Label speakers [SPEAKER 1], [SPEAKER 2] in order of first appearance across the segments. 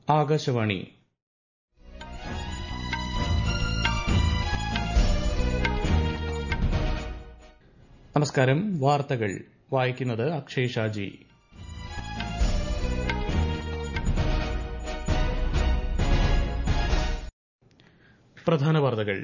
[SPEAKER 1] ആകാശവാണി നമസ്കാരം വാർത്തകൾ വായിക്കുന്നത് അക്ഷയ് ഷാജി പ്രധാന വാർത്തകൾ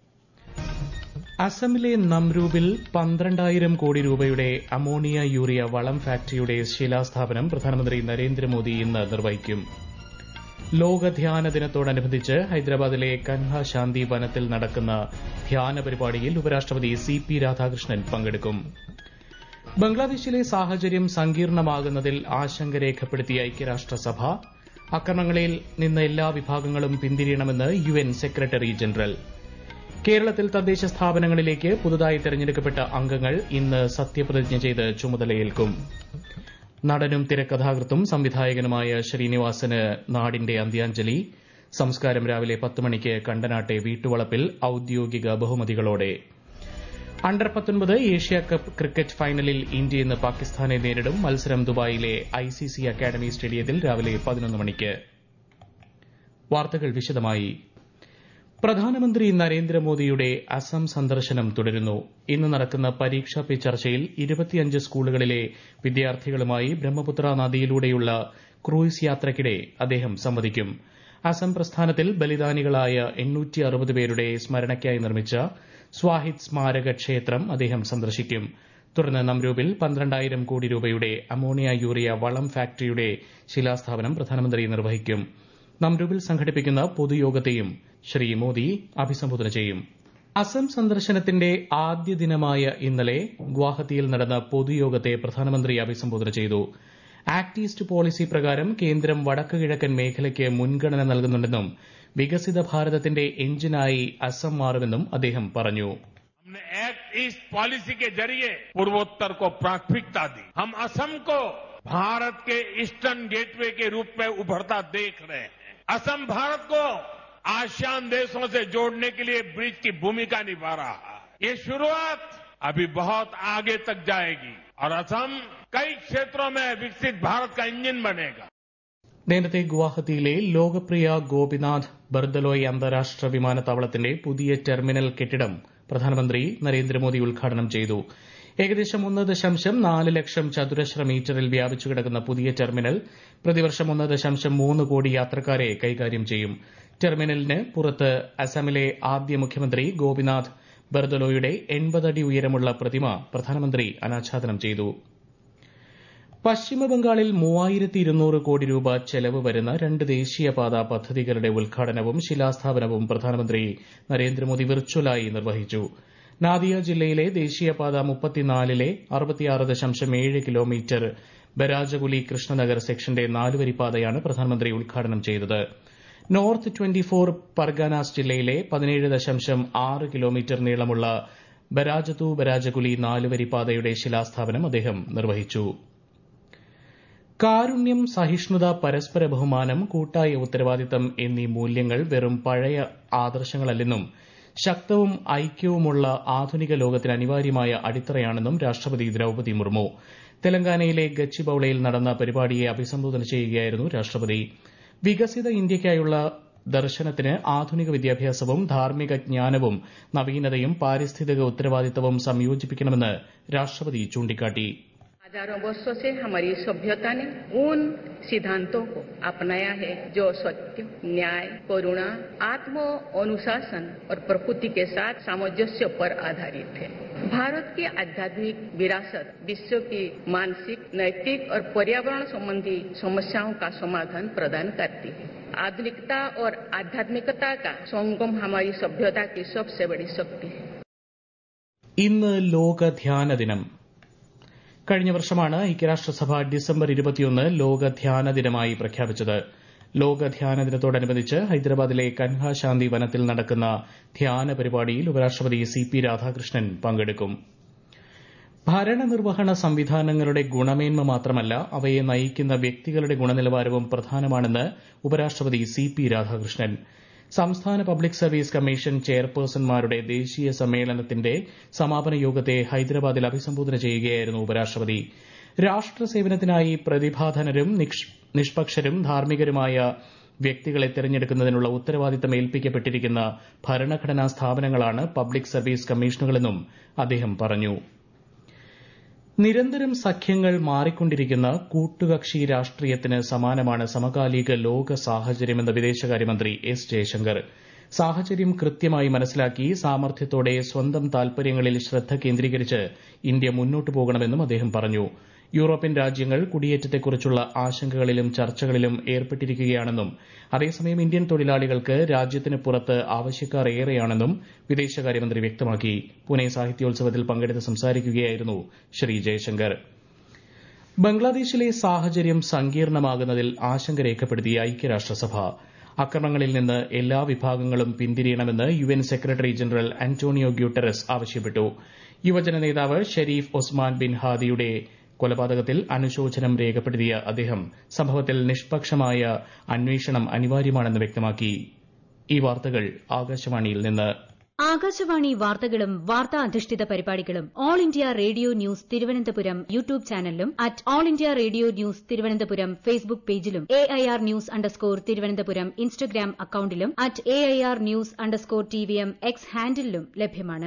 [SPEAKER 1] അസമിലെ നംരൂപിൽ പന്ത്രണ്ടായിരം കോടി രൂപയുടെ അമോണിയ യൂറിയ വളം ഫാക്ടറിയുടെ ശിലാസ്ഥാപനം പ്രധാനമന്ത്രി നരേന്ദ്രമോദി ഇന്ന് നിർവഹിക്കും ലോക ധ്യാന ദിനത്തോടനുബന്ധിച്ച് ഹൈദരാബാദിലെ കൻഹ ശാന്തി വനത്തിൽ നടക്കുന്ന ധ്യാന പരിപാടിയിൽ ഉപരാഷ്ട്രപതി സി പി രാധാകൃഷ്ണൻ പങ്കെടുക്കും ബംഗ്ലാദേശിലെ സാഹചര്യം സങ്കീർണമാകുന്നതിൽ ആശങ്ക രേഖപ്പെടുത്തിയ ഐക്യരാഷ്ട്രസഭ അക്രമങ്ങളിൽ നിന്ന് എല്ലാ വിഭാഗങ്ങളും പിന്തിരിയണമെന്ന് യു എൻ സെക്രട്ടറി ജനറൽ കേരളത്തിൽ തദ്ദേശ സ്ഥാപനങ്ങളിലേക്ക് പുതുതായി തെരഞ്ഞെടുക്കപ്പെട്ട അംഗങ്ങൾ ഇന്ന് സത്യപ്രതിജ്ഞ ചെയ്ത് ചുമതലയേൽക്കും നടനും തിരക്കഥാകൃത്തും സംവിധായകനുമായ ശ്രീനിവാസന് നാടിന്റെ അന്ത്യാഞ്ജലി സംസ്കാരം രാവിലെ പത്ത് മണിക്ക് കണ്ടനാട്ടെ വീട്ടുവളപ്പിൽ ഔദ്യോഗിക ബഹുമതികളോടെ അണ്ടർ പത്തൊൻപത് ഏഷ്യ കപ്പ് ക്രിക്കറ്റ് ഫൈനലിൽ ഇന്ത്യ ഇന്ന് പാകിസ്ഥാനെ നേരിടും മത്സരം ദുബായിലെ ഐസിസി അക്കാദമി സ്റ്റേഡിയത്തിൽ രാവിലെ പതിനൊന്ന് മണിക്ക് വാർത്തകൾ വിശദമായി പ്രധാനമന്ത്രി നരേന്ദ്രമോദിയുടെ അസം സന്ദർശനം തുടരുന്നു ഇന്ന് നടക്കുന്ന പരീക്ഷാ പേ ചർച്ചയിൽ ഇരുപത്തിയഞ്ച് സ്കൂളുകളിലെ വിദ്യാർത്ഥികളുമായി ബ്രഹ്മപുത്ര നദിയിലൂടെയുള്ള ക്രൂയിസ് യാത്രയ്ക്കിടെ അദ്ദേഹം സംവദിക്കും അസം പ്രസ്ഥാനത്തിൽ ബലിദാനികളായ പേരുടെ സ്മരണയ്ക്കായി നിർമ്മിച്ച സ്വാഹിദ് സ്മാരക ക്ഷേത്രം അദ്ദേഹം സന്ദർശിക്കും തുടർന്ന് നംരൂപിൽ പന്ത്രണ്ടായിരം കോടി രൂപയുടെ അമോണിയ യൂറിയ വളം ഫാക്ടറിയുടെ ശിലാസ്ഥാപനം പ്രധാനമന്ത്രി നിർവഹിക്കും നംരൂപിൽ സംഘടിപ്പിക്കുന്ന പൊതുയോഗത്തെയും ശ്രീ മോദി അഭിസംബോധന ചെയ്യും അസം സന്ദർശനത്തിന്റെ ആദ്യ ദിനമായ ഇന്നലെ ഗുവാഹത്തിയിൽ നടന്ന പൊതുയോഗത്തെ പ്രധാനമന്ത്രി അഭിസംബോധന ചെയ്തു ആക്ട് ഈസ്റ്റ് പോളിസി പ്രകാരം കേന്ദ്രം വടക്ക് കിഴക്കൻ മേഖലയ്ക്ക് മുൻഗണന നൽകുന്നുണ്ടെന്നും വികസിത ഭാരതത്തിന്റെ എഞ്ചിനായി അസം മാറുമെന്നും അദ്ദേഹം പറഞ്ഞു
[SPEAKER 2] हमने एक्ट ईस्ट पॉलिसी के जरिए पूर्वोत्तर को प्राथमिकता दी हम असम को भारत के ईस्टर्न गेटवे के रूप में उभरता देख रहे हैं असम भारत को आसियान देशों से जोड़ने के लिए ब्रिज की भूमिका निभा रहा है ये शुरुआत अभी बहुत आगे तक जाएगी और असम कई क्षेत्रों में विकसित भारत का इंजन बनेगा
[SPEAKER 1] നേരത്തെ ഗുവാഹത്തിയിലെ ലോകപ്രിയ ഗോപിനാഥ് ബർദലോയ് അന്താരാഷ്ട്ര വിമാനത്താവളത്തിന്റെ പുതിയ ടെർമിനൽ കെട്ടിടം പ്രധാനമന്ത്രി നരേന്ദ്രമോദി ഉദ്ഘാടനം ചെയ്തു ഏകദേശം ഒന്ന് ദശാംശം നാല് ലക്ഷം ചതുരശ്ര മീറ്ററിൽ വ്യാപിച്ചു കിടക്കുന്ന പുതിയ ടെർമിനൽ പ്രതിവർഷം ഒന്ന് ദശാംശം മൂന്ന് കോടി യാത്രക്കാരെ കൈകാര്യം ചെയ്യും ടെർമിനലിന് പുറത്ത് അസമിലെ ആദ്യ മുഖ്യമന്ത്രി ഗോപിനാഥ് ബർദലോയുടെ എൺപതടി ഉയരമുള്ള പ്രതിമ പ്രധാനമന്ത്രി അനാച്ഛാദനം ചെയ്തു പശ്ചിമബംഗാളിൽ മൂവായിരത്തി ഇരുന്നൂറ് കോടി രൂപ ചെലവ് വരുന്ന രണ്ട് ദേശീയപാത പദ്ധതികളുടെ ഉദ്ഘാടനവും ശിലാസ്ഥാപനവും പ്രധാനമന്ത്രി നരേന്ദ്രമോദി വിർച്വലായി നിർവഹിച്ചു നാദിയ ജില്ലയിലെ ദേശീയപാത മുപ്പത്തിനാലിലെ അറുപത്തിയാറ് ദശാംശം ഏഴ് കിലോമീറ്റർ ബരാജകുലി കൃഷ്ണനഗർ സെക്ഷന്റെ നാലുവരിപ്പാതയാണ് പ്രധാനമന്ത്രി ഉദ്ഘാടനം ചെയ്തത് നോർത്ത് ട്വന്റി ഫോർ പർഗാനാസ് ജില്ലയിലെ പതിനേഴ് ദശാംശം ആറ് കിലോമീറ്റർ നീളമുള്ള ബരാജതു ബരാജകുലി നാലുവരിപ്പാതയുടെ ശിലാസ്ഥാപനം അദ്ദേഹം നിർവഹിച്ചു കാരുണ്യം സഹിഷ്ണുത പരസ്പര ബഹുമാനം കൂട്ടായ ഉത്തരവാദിത്തം എന്നീ മൂല്യങ്ങൾ വെറും പഴയ ആദർശങ്ങളല്ലെന്നും ശക്തവും ഐക്യവുമുള്ള ആധുനിക ലോകത്തിന് അനിവാര്യമായ അടിത്തറയാണെന്നും രാഷ്ട്രപതി ദ്രൌപതി മുർമു തെലങ്കാനയിലെ ഗച്ചിബൌളയിൽ നടന്ന പരിപാടിയെ അഭിസംബോധന ചെയ്യുകയായിരുന്നു രാഷ്ട്രപതി വികസിത ഇന്ത്യയ്ക്കായുള്ള ദർശനത്തിന് ആധുനിക വിദ്യാഭ്യാസവും ധാർമ്മിക ജ്ഞാനവും നവീനതയും പാരിസ്ഥിതിക ഉത്തരവാദിത്തവും സംയോജിപ്പിക്കണമെന്ന് രാഷ്ട്രപതി ചൂണ്ടിക്കാട്ടി
[SPEAKER 3] हजारों वर्षों से हमारी सभ्यता ने उन सिद्धांतों को अपनाया है जो सत्य न्याय करुणा आत्म अनुशासन और प्रकृति के साथ सामंजस्य पर आधारित है भारत की आध्यात्मिक विरासत विश्व की मानसिक नैतिक और पर्यावरण संबंधी समस्याओं का समाधान प्रदान करती है आधुनिकता और आध्यात्मिकता का संगम हमारी सभ्यता की सबसे बड़ी शक्ति है
[SPEAKER 1] ഇന്ന് ലോക ധ്യാന ദിനം കഴിഞ്ഞ വർഷമാണ് ഐക്യരാഷ്ട്രസഭ ഡിസംബർ ഇരുപത്തിയൊന്ന് ലോക ധ്യാന ദിനമായി പ്രഖ്യാപിച്ചത് ലോക ധ്യാന ദിനത്തോടനുബന്ധിച്ച് ഹൈദരാബാദിലെ കൻഹ ശാന്തി വനത്തിൽ നടക്കുന്ന ധ്യാന പരിപാടിയിൽ ഉപരാഷ്ട്രപതി സി പി രാധാകൃഷ്ണൻ പങ്കെടുക്കും ഭരണനിർവഹണ സംവിധാനങ്ങളുടെ ഗുണമേന്മ മാത്രമല്ല അവയെ നയിക്കുന്ന വ്യക്തികളുടെ ഗുണനിലവാരവും പ്രധാനമാണെന്ന് ഉപരാഷ്ട്രപതി സി പി രാധാകൃഷ്ണൻ സംസ്ഥാന പബ്ലിക് സർവീസ് കമ്മീഷൻ ചെയർപേഴ്സൺമാരുടെ ദേശീയ സമ്മേളനത്തിന്റെ സമാപന യോഗത്തെ ഹൈദരാബാദിൽ അഭിസംബോധന ചെയ്യുകയായിരുന്നു ഉപരാഷ്ട്രപതി രാഷ്ട്ര സേവനത്തിനായി പ്രതിഭാധനരും നിഷ്പക്ഷരും ധാർമ്മികരുമായ വ്യക്തികളെ തെരഞ്ഞെടുക്കുന്നതിനുള്ള ഉത്തരവാദിത്തം ഏൽപ്പിക്കപ്പെട്ടിരിക്കുന്ന ഭരണഘടനാ സ്ഥാപനങ്ങളാണ് പബ്ലിക് സർവീസ് കമ്മീഷനുകളെന്നും അദ്ദേഹം പറഞ്ഞു നിരന്തരം സഖ്യങ്ങൾ മാറിക്കൊണ്ടിരിക്കുന്ന കൂട്ടുകക്ഷി രാഷ്ട്രീയത്തിന് സമാനമാണ് സമകാലിക ലോക സാഹചര്യമെന്ന് വിദേശകാര്യമന്ത്രി എസ് ജയശങ്കർ സാഹചര്യം കൃത്യമായി മനസ്സിലാക്കി സാമർത്ഥ്യത്തോടെ സ്വന്തം താൽപര്യങ്ങളിൽ ശ്രദ്ധ കേന്ദ്രീകരിച്ച് ഇന്ത്യ മുന്നോട്ടു പോകണമെന്നും അദ്ദേഹം പറഞ്ഞു യൂറോപ്യൻ രാജ്യങ്ങൾ കുടിയേറ്റത്തെക്കുറിച്ചുള്ള ആശങ്കകളിലും ചർച്ചകളിലും ഏർപ്പെട്ടിരിക്കുകയാണെന്നും അതേസമയം ഇന്ത്യൻ തൊഴിലാളികൾക്ക് രാജ്യത്തിന് പുറത്ത് ആവശ്യക്കാർ ഏറെയാണെന്നും വിദേശകാര്യമന്ത്രി വ്യക്തമാക്കി പുനെ സാഹിത്യോത്സവത്തിൽ പങ്കെടുത്ത് സംസാരിക്കുകയായിരുന്നു ശ്രീ ജയശങ്കർ ബംഗ്ലാദേശിലെ സാഹചര്യം സങ്കീർണമാകുന്നതിൽ ആശങ്ക രേഖപ്പെടുത്തി ഐക്യരാഷ്ട്രസഭ അക്രമങ്ങളിൽ നിന്ന് എല്ലാ വിഭാഗങ്ങളും പിന്തിരിയണമെന്ന് U N secretary general Antonio Guterres ആവശ്യപ്പെട്ടു യുവജന നേതാവ് ഷെരീഫ് ഒസ്മാൻ ബിൻ ഹാദിയുടെ കൊലപാതകത്തിൽ അനുശോചനം രേഖപ്പെടുത്തിയ അദ്ദേഹം സംഭവത്തിൽ നിഷ്പക്ഷമായ അന്വേഷണം അനിവാര്യമാണെന്ന് വ്യക്തമാക്കി ഈ വാർത്തകൾ ആകാശവാണിയിൽ നിന്ന്
[SPEAKER 4] ആകാശവാണി വാർത്തകളും വാർത്താ അധിഷ്ഠിത പരിപാടികളും All India Radio News Thiruvananthapuram YouTube ചാനലിലും at All India Radio News Thiruvananthapuram Facebook പേജിലും A I R news underscore Thiruvananthapuram Instagram അക്കൌണ്ടിലും at A I R news underscore T V M X ഹാൻഡിലും ലഭ്യമാണ്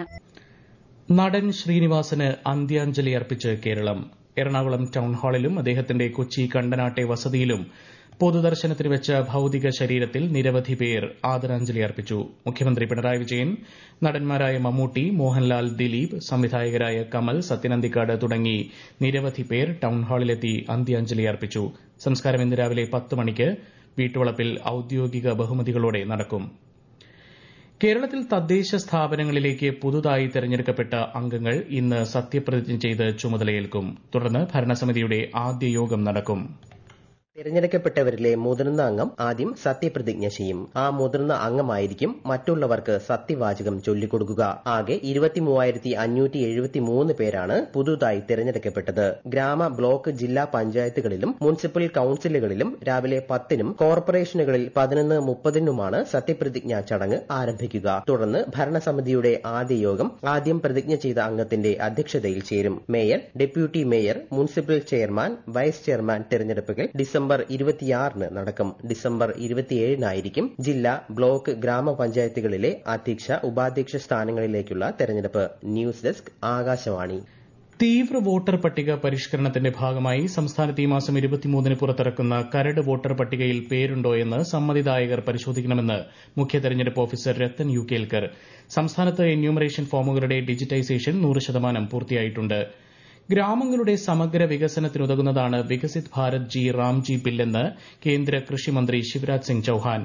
[SPEAKER 1] നടൻ ശ്രീനിവാസന് അന്ത്യാഞ്ജലി അർപ്പിച്ച് കേരളം എറണാകുളം ടൌൺ ഹാളിലും അദ്ദേഹത്തിന്റെ കൊച്ചി കണ്ടനാട്ടെ വസതിയിലും പൊതുദർശനത്തിന് വെച്ച ഭൌതിക ശരീരത്തിൽ നിരവധി പേർ ആദരാഞ്ജലി അർപ്പിച്ചു മുഖ്യമന്ത്രി പിണറായി വിജയൻ നടന്മാരായ മമ്മൂട്ടി മോഹൻലാൽ ദിലീപ് സംവിധായകരായ കമൽ സത്യനന്ദിക്കാട് തുടങ്ങി നിരവധി പേർ ടൌൺഹാളിലെത്തി അന്ത്യാഞ്ജലി അർപ്പിച്ചു സംസ്കാരം ഇന്ന് രാവിലെ പത്ത് മണിക്ക് വീട്ടുവളപ്പിൽ ഔദ്യോഗിക ബഹുമതികളോടെ നടക്കും കേരളത്തിൽ തദ്ദേശ സ്ഥാപനങ്ങളിലേക്ക് പുതുതായി തെരഞ്ഞെടുക്കപ്പെട്ട അംഗങ്ങൾ ഇന്ന് സത്യപ്രതിജ്ഞ ചെയ്ത് ചുമതലയേൽക്കും തുടർന്ന് ഭരണസമിതിയുടെ ആദ്യ യോഗം നടക്കും
[SPEAKER 5] തിരഞ്ഞെടുക്കപ്പെട്ടവരിലെ മുതിർന്ന അംഗം ആദ്യം സത്യപ്രതിജ്ഞ ചെയ്യും ആ മുതിർന്ന അംഗമായിരിക്കും മറ്റുള്ളവർക്ക് സത്യവാചകം ചൊല്ലിക്കൊടുക്കുക ആകെ ഇരുപത്തിമൂവായിരത്തി അഞ്ഞൂറ്റി എഴുപത്തിമൂന്ന് പേരാണ് പുതുതായി തിരഞ്ഞെടുക്കപ്പെട്ടത് ഗ്രാമ ബ്ലോക്ക് ജില്ലാ പഞ്ചായത്തുകളിലും മുനിസിപ്പൽ കൌൺസിലുകളിലും രാവിലെ പത്തിനും കോർപ്പറേഷനുകളിൽ പതിനൊന്ന് മുപ്പതിനുമാണ് സത്യപ്രതിജ്ഞാ ചടങ്ങ് ആരംഭിക്കുക തുടർന്ന് ഭരണസമിതിയുടെ ആദ്യ യോഗം ആദ്യം പ്രതിജ്ഞ ചെയ്ത അംഗത്തിന്റെ അധ്യക്ഷതയിൽ ചേരും mayor deputy mayor municipal chairman vice chairman തിരഞ്ഞെടുപ്പുകൾ ഡിസംബർ ഇരുപത്തിയാറിന് നടക്കും ഡിസംബർ ഇരുപത്തിയേഴിനായിരിക്കും ജില്ലാ ബ്ലോക്ക് ഗ്രാമപഞ്ചായത്തുകളിലെ അധ്യക്ഷ ഉപാധ്യക്ഷ സ്ഥാനങ്ങളിലേക്കുള്ള തെരഞ്ഞെടുപ്പ് ന്യൂസ് ഡെസ്ക് ആകാശവാണി
[SPEAKER 1] തീവ്ര വോട്ടർ പട്ടിക പരിഷ്കരണത്തിന്റെ ഭാഗമായി സംസ്ഥാനത്ത് ഈ മാസം ഇരുപത്തിമൂന്നിന് പുറത്തിറക്കുന്ന കരട് വോട്ടർ പട്ടികയിൽ പേരുണ്ടോയെന്ന് സമ്മതിദായകർ പരിശോധിക്കണമെന്ന് മുഖ്യ തെരഞ്ഞെടുപ്പ് ഓഫീസർ രത്തൻ യു കേൽക്കർ സംസ്ഥാനത്ത് എന്യൂമറേഷൻ ഫോമുകളുടെ ഡിജിറ്റൈസേഷൻ നൂറ് ശതമാനം പൂർത്തിയായിട്ടുണ്ട് ഗ്രാമങ്ങളുടെ സമഗ്ര വികസനത്തിനുതകുന്നതാണ് വികസിത് ഭാരത് ജി റാംജി ബില്ലെന്ന് കേന്ദ്ര കൃഷിമന്ത്രി ശിവരാജ് സിംഗ് ചൌഹാൻ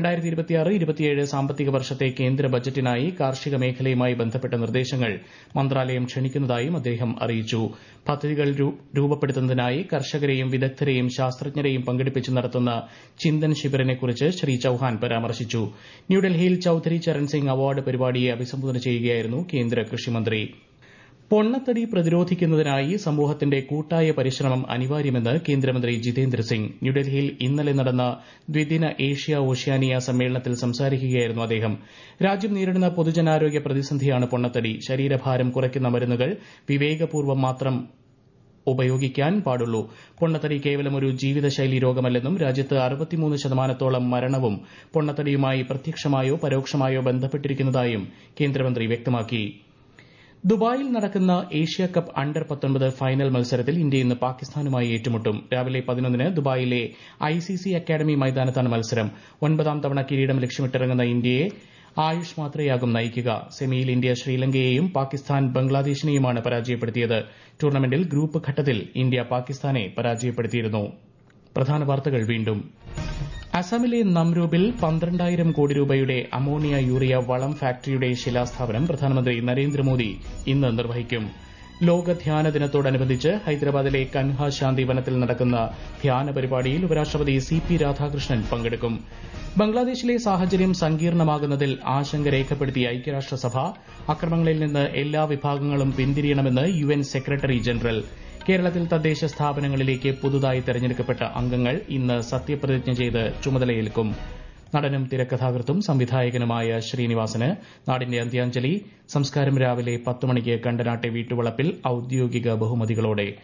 [SPEAKER 1] സാമ്പത്തിക വർഷത്തെ കേന്ദ്ര ബജറ്റിനായി കാർഷിക മേഖലയുമായി ബന്ധപ്പെട്ട നിർദ്ദേശങ്ങൾ മന്ത്രാലയം ക്ഷണിക്കുന്നതായും അദ്ദേഹം അറിയിച്ചു പദ്ധതികൾ രൂപപ്പെടുത്തുന്നതിനായി കർഷകരെയും വിദഗ്ധരെയും ശാസ്ത്രജ്ഞരെയും പങ്കെടുപ്പിച്ച് നടത്തുന്ന ചിന്തൻ ശിബിറിനെക്കുറിച്ച് ശ്രീ ചൌഹാൻ പരാമർശിച്ചു ന്യൂഡൽഹിയിൽ ചൌധരി ചരൺ സിംഗ് അവാർഡ് പരിപാടിയെ അഭിസംബോധന ചെയ്യുകയായിരുന്നു കേന്ദ്ര കൃഷിമന്ത്രി പൊണ്ണത്തടി പ്രതിരോധിക്കുന്നതിനായി സമൂഹത്തിന്റെ കൂട്ടായ പരിശ്രമം അനിവാര്യമെന്ന് കേന്ദ്രമന്ത്രി ജിതേന്ദ്ര സിംഗ് ന്യൂഡൽഹിയിൽ ഇന്നലെ നടന്ന ദ്വിദിന ഏഷ്യ ഓഷ്യാനിയ സമ്മേളനത്തിൽ സംസാരിക്കുകയായിരുന്നു അദ്ദേഹം രാജ്യം നേരിടുന്ന പൊതുജനാരോഗ്യ പ്രതിസന്ധിയാണ് പൊണ്ണത്തടി ശരീരഭാരം കുറയ്ക്കുന്ന മരുന്നുകൾ വിവേകപൂർവ്വം മാത്രം ഉപയോഗിക്കാൻ പാടുള്ളൂ പൊണ്ണത്തടി കേവലം ഒരു ജീവിതശൈലി രോഗമല്ലെന്നും രാജ്യത്ത് അറുപത്തിമൂന്ന് ശതമാനത്തോളം മരണവും പൊണ്ണത്തടിയുമായി പ്രത്യക്ഷമായോ പരോക്ഷമായോ ബന്ധപ്പെട്ടിരിക്കുന്നതായും കേന്ദ്രമന്ത്രി വ്യക്തമാക്കി ദുബായിൽ നടക്കുന്ന ഏഷ്യ കപ്പ് അണ്ടർ പത്തൊൻപത് ഫൈനൽ മത്സരത്തിൽ ഇന്ത്യ ഇന്ന് പാകിസ്ഥാനുമായി ഏറ്റുമുട്ടും രാവിലെ പതിനൊന്നിന് ദുബായിലെ ഐസിസി അക്കാദമി മൈതാനത്താണ് മത്സരം ഒൻപതാം തവണ കിരീടം ലക്ഷ്യമിട്ടിറങ്ങുന്ന ഇന്ത്യയെ ആയുഷ് മാത്രയാകും നയിക്കുക സെമിയിൽ ഇന്ത്യ ശ്രീലങ്കയെയും പാകിസ്ഥാൻ ബംഗ്ലാദേശിനെയുമാണ് പരാജയപ്പെടുത്തിയത് ടൂർണമെന്റിൽ ഗ്രൂപ്പ് ഘട്ടത്തിൽ ഇന്ത്യ പാകിസ്ഥാനെ പരാജയപ്പെടുത്തിയിരുന്നു പ്രധാന വാർത്തകൾ വീണ്ടും അസമിലെ നംരൂപിൽ പന്ത്രണ്ടായിരം കോടി രൂപയുടെ അമോണിയ യൂറിയ വളം ഫാക്ടറിയുടെ ശിലാസ്ഥാപനം പ്രധാനമന്ത്രി നരേന്ദ്രമോദി ഇന്ന് നിർവഹിക്കും ലോക ധ്യാന ദിനത്തോടനുബന്ധിച്ച് ഹൈദരാബാദിലെ കൻഹ ശാന്തി വനത്തിൽ നടക്കുന്ന ധ്യാന പരിപാടിയിൽ ഉപരാഷ്ട്രപതി സി പി രാധാകൃഷ്ണൻ പങ്കെടുക്കും ബംഗ്ലാദേശിലെ സാഹചര്യം സങ്കീർണമാകുന്നതിൽ ആശങ്ക രേഖപ്പെടുത്തിയ ഐക്യരാഷ്ട്രസഭ അക്രമങ്ങളിൽ നിന്ന് എല്ലാ വിഭാഗങ്ങളും പിന്തിരിയണമെന്ന് യു എൻ സെക്രട്ടറി ജനറൽ കേരളത്തിൽ തദ്ദേശ സ്ഥാപനങ്ങളിലേക്ക് പുതുതായി തെരഞ്ഞെടുക്കപ്പെട്ട അംഗങ്ങൾ ഇന്ന് സത്യപ്രതിജ്ഞ ചെയ്ത് ചുമതലയേൽക്കും നടനും തിരക്കഥാകൃത്തും സംവിധായകനുമായ ശ്രീനിവാസന് നാടിന്റെ അന്ത്യാഞ്ജലി സംസ്കാരം രാവിലെ പത്ത് മണിക്ക് കണ്ടനാട്ടെ വീട്ടുവളപ്പിൽ ഔദ്യോഗിക ബഹുമതികളോടെ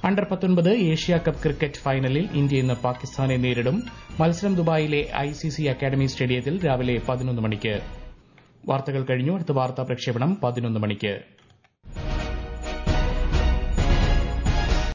[SPEAKER 1] അണ്ടർ പത്തൊൻപത് ഏഷ്യ കപ്പ് ക്രിക്കറ്റ് ഫൈനലിൽ ഇന്ത്യ ഇന്ന് പാകിസ്ഥാനെ നേരിടും മത്സരം ദുബായിലെ ഐസിസി അക്കാദമി സ്റ്റേഡിയത്തിൽ രാവിലെ പതിനൊന്ന് മണിക്ക് വാർത്തകൾ കഴിഞ്ഞു അടുത്ത വാർത്താ പ്രക്ഷേപണം പതിനൊന്ന് മണിക്ക്